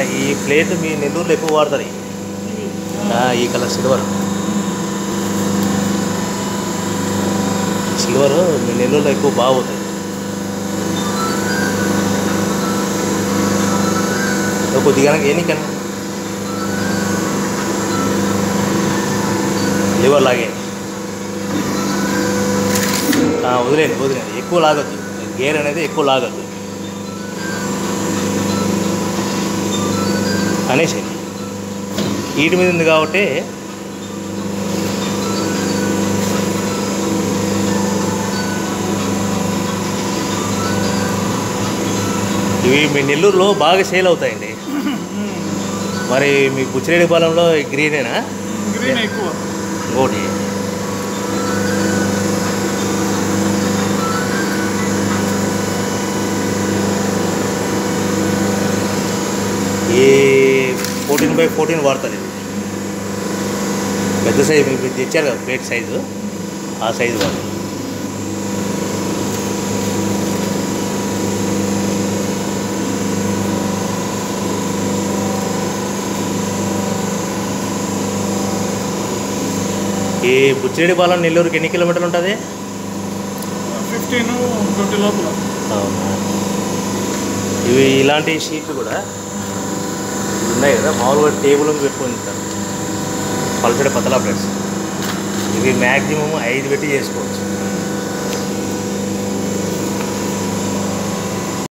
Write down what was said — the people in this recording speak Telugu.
సై- ఈ ప్లేట్ మీ నెల్లూరులో ఎక్కువ వాడతారు ఈ. ఆ, ఈ కలర్ సిల్వర్ సిల్వర్ మీ నెల్లూరులో ఎక్కువ బాగుతాయి కొద్దిగా ఏనికన్నా లివర్ లాగే ఆ, వదిలేండి వదిలేండి ఎక్కువ లాగద్దు గేర్ అనేది ఎక్కువ లాగద్దు అనేసి వీటి మీద ఉంది కాబట్టి ఇవి మీ నెల్లూరులో బాగా సేల్ అవుతాయండి మరి మీ బుచ్చిరెడ్డిపాలెంలో ఈ గ్రీనేనా గ్రీన్ ఎక్కువ ఇంకోటి ఈ ఫోర్టీన్ బై ఫోర్టీన్ వాడతాను ఇది పెద్ద సైజు మీకు తెచ్చారు కదా ప్లేట్ సైజు ఆ సైజు వాడు ఈ బుచ్చిరెడ్డిపాలెం నెల్లూరుకి ఎన్ని కిలోమీటర్లు ఉంటుంది ఫిఫ్టీన్ ట్వంటీ లోపల అవునా ఇవి ఇలాంటి షీట్లు కూడా ఇవి ఉన్నాయి కదా మామూలుగా టేబుల్ మీద పెట్టుకొని ఉంటారు పల్సడి పతలా ప్లేస్ ఇవి మ్యాక్సిమం ఐదు పెట్టి చేసుకోవచ్చు